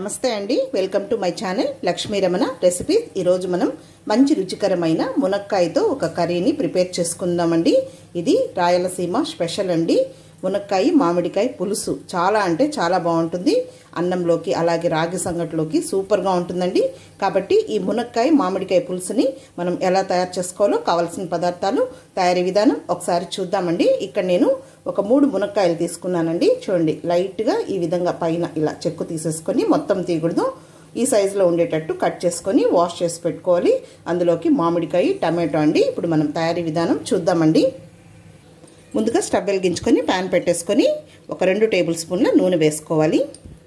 నమస్తే అండి welcome to my channel Lakshmi Ramana recipes ఈరోజు మనం మంచి రుచికరమైన మునక్కాయతో ఒక కర్రీని ప్రిపేర్ చేసుకుందామండి ఇది రాయలసీమ స్పెషల్ అండి మునక్కాయ మామిడికాయ పులుసు చాలా అంటే చాలా బాగుంటుంది అన్నంలోకి అలాగే రాగి సంగటిలోకి సూపర్గా ఉంటుందండి కాబట్టి ఈ మునక్కాయ మామిడికాయ పులుసుని మనం ఎలా తయారు చేసుకోవాలో కావాల్సిన పదార్థాలు తయారీ విధానం ఒకసారి చూద్దామండి ఇక్కడ నేను ఒక మూడు మునక్కాయలు తీసుకున్నానండి చూడండి లైట్గా ఈ విధంగా పైన ఇలా చెక్కు తీసేసుకొని మొత్తం తీయకూడదు ఈ సైజులో ఉండేటట్టు కట్ చేసుకొని వాష్ చేసి పెట్టుకోవాలి అందులోకి మామిడికాయ టమాటో అండి ఇప్పుడు మనం తయారీ విధానం చూద్దామండి ముందుగా స్టవ్ వెలిగించుకొని ప్యాన్ పెట్టేసుకొని ఒక రెండు టేబుల్ స్పూన్ల నూనె వేసుకోవాలి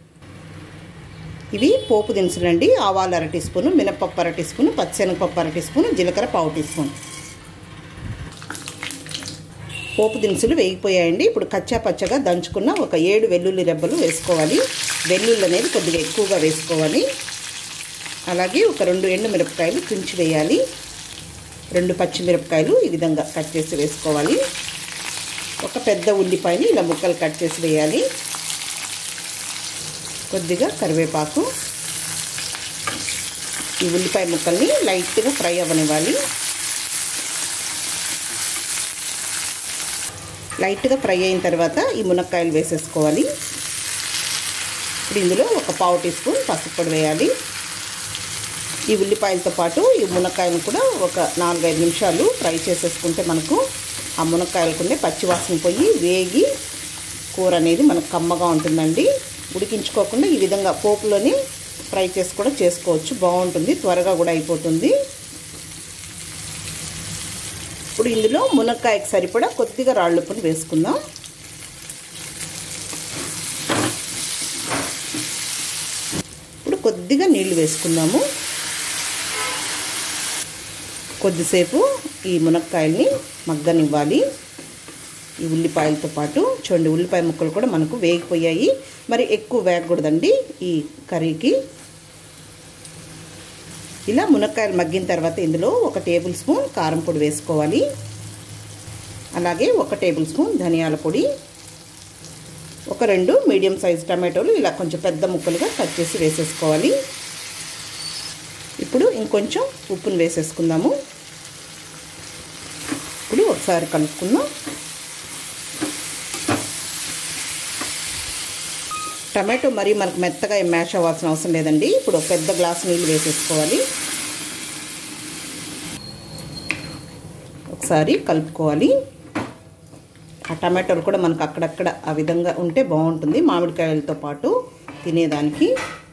ఇవి పోపు దినుసులండి ఆవాలు అర టీ స్పూను మినపప్పు అర టీ స్పూను పచ్చిశనగపప్పు అర టీ స్పూను జీలకర్ర పావు టీ స్పూన్ పోపు దినుసులు వేగిపోయాయండి ఇప్పుడు కచ్చా పచ్చగా దంచుకున్న ఒక ఏడు వెల్లుల్లి రెబ్బలు వేసుకోవాలి వెల్లుల్లి అనేది కొద్దిగా ఎక్కువగా వేసుకోవాలి అలాగే ఒక రెండు ఎండు మిరపకాయలు తుంచి వేయాలి రెండు పచ్చిమిరపకాయలు ఈ విధంగా కట్ చేసి వేసుకోవాలి ఒక పెద్ద ఉల్లిపాయని ఇలా ముక్కలు కట్ చేసి వేయాలి కొద్దిగా కరివేపాకు ఈ ఉల్లిపాయ ముక్కల్ని లైట్గా ఫ్రై అవ్వనివ్వాలి లైట్గా ఫ్రై అయిన తర్వాత ఈ మునక్కాయలు వేసేసుకోవాలి ఇప్పుడు ఇందులో ఒక పావు టీ స్పూన్ పసుపు పొడి వేయాలి ఈ ఉల్లిపాయలతో పాటు ఈ మునక్కాయలు కూడా ఒక నాలుగైదు నిమిషాలు ఫ్రై చేసేసుకుంటే మనకు ఆ మునక్కాయలకుండే పచ్చివాసన పోయి వేగి కూర అనేది మనకు కమ్మగా ఉంటుందండి ఉడికించుకోకుండా ఈ విధంగా పోపులోనే ఫ్రై చేసి కూడా చేసుకోవచ్చు బాగుంటుంది త్వరగా కూడా అయిపోతుంది ఇప్పుడు ఇందులో మునక్కాయకి సరిపడా కొద్దిగా రాళ్ళుప్పుని వేసుకుందాం ఇప్పుడు కొద్దిగా నీళ్లు వేసుకుందాము కొద్దిసేపు ఈ మునక్కాయల్ని మగ్గనివ్వాలి ఈ ఉల్లిపాయలతో పాటు చూడండి ఉల్లిపాయ ముక్కలు కూడా మనకు వేగిపోయాయి మరి ఎక్కువ వేగకూడదండి ఈ కర్రీకి ఇలా మునక్కాయలు మగ్గిన తర్వాత ఇందులో ఒక టేబుల్ స్పూన్ కారం పొడి వేసుకోవాలి అలాగే ఒక టేబుల్ స్పూన్ ధనియాల పొడి ఒక రెండు మీడియం సైజ్ టమాటోలు ఇలా కొంచెం పెద్ద ముక్కలుగా కట్ చేసి వేసేసుకోవాలి ఇప్పుడు ఇంకొంచెం ఉప్పును వేసేసుకుందాము ఇప్పుడు ఒకసారి కలుపుకుందాం టమాటో మరీ మనకు మెత్తగా మ్యాష్ అవ్వాల్సిన అవసరం లేదండి ఇప్పుడు ఒక పెద్ద గ్లాస్ నీళ్ళు వేసేసుకోవాలి ఒకసారి కలుపుకోవాలి ఆ టమాటోలు కూడా మనకు అక్కడక్కడ ఆ విధంగా ఉంటే బాగుంటుంది మామిడికాయలతో పాటు తినేదానికి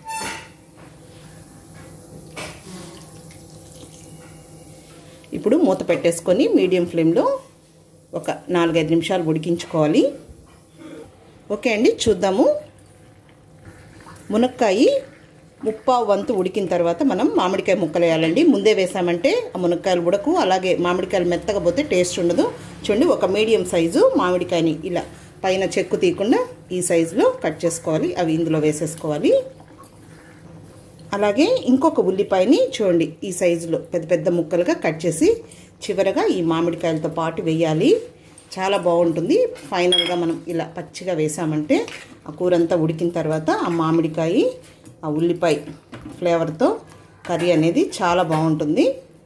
ఇప్పుడు మూత పెట్టేసుకొని మీడియం ఫ్లేమ్లో ఒక నాలుగైదు నిమిషాలు ఉడికించుకోవాలి ఓకే అండి చూద్దాము మునక్కాయ ముప్పావు వంతు ఉడికిన తర్వాత మనం మామిడికాయ ముక్కలు వేయాలండి ముందే వేసామంటే ఆ మునక్కాయలు ఉడకు అలాగే మామిడికాయలు మెత్తగా పోతే టేస్ట్ ఉండదు చూడండి ఒక మీడియం సైజు మామిడికాయని ఇలా పైన చెక్కు తీయకుండా ఈ సైజులో కట్ చేసుకోవాలి అవి ఇందులో వేసేసుకోవాలి అలాగే ఇంకొక ఉల్లిపాయని చూడండి ఈ సైజులో పెద్ద పెద్ద ముక్కలుగా కట్ చేసి చివరగా ఈ మామిడికాయలతో పాటు వేయాలి చాలా బాగుంటుంది ఫైనల్గా మనం ఇలా పచ్చిగా వేసామంటే ఆ కూర అంతా ఉడికిన తర్వాత ఆ మామిడికాయ ఆ ఉల్లిపాయ ఫ్లేవర్తో కర్రీ అనేది చాలా బాగుంటుంది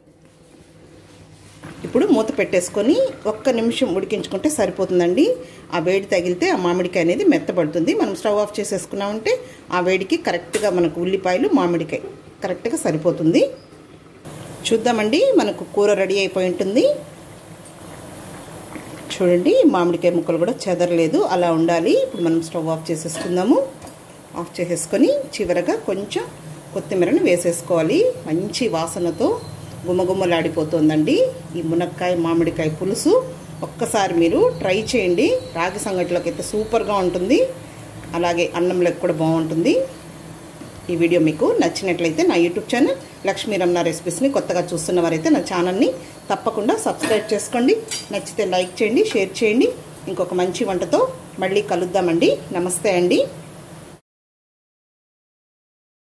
ఇప్పుడు మూత పెట్టేసుకొని ఒక్క నిమిషం ఉడికించుకుంటే సరిపోతుందండి ఆ వేడి తగిలితే ఆ మామిడికాయ అనేది మెత్తబడుతుంది మనం స్టవ్ ఆఫ్ చేసేసుకున్నామంటే ఆ వేడికి కరెక్ట్గా మనకు ఉల్లిపాయలు మామిడికాయ కరెక్ట్గా సరిపోతుంది చూద్దామండి మనకు కూర రెడీ అయిపోయి ఉంటుంది చూడండి మామిడికాయ ముక్కలు కూడా చెదరలేదు అలా ఉండాలి ఇప్పుడు మనం స్టవ్ ఆఫ్ చేసేసుకుందాము ఆఫ్ చేసేసుకొని చివరగా కొంచెం కొత్తిమీరని వేసేసుకోవాలి మంచి వాసనతో గుమ్మగుమ్మలాడిపోతుందండి ఈ మునక్కాయ మామిడికాయ పులుసు ఒక్కసారి మీరు ట్రై చేయండి రాగి సంగటిలోకి అయితే సూపర్గా ఉంటుంది అలాగే అన్నంలోకి కూడా బాగుంటుంది ఈ వీడియో మీకు నచ్చినట్లయితే నా యూట్యూబ్ ఛానల్ లక్ష్మీ రమణ రెసిపీస్ని కొత్తగా చూస్తున్న వారైతే నా ఛానల్ని తప్పకుండా సబ్స్క్రైబ్ చేసుకోండి నచ్చితే లైక్ చేయండి షేర్ చేయండి ఇంకొక మంచి వంటతో మళ్ళీ కలుద్దామండి నమస్తే అండి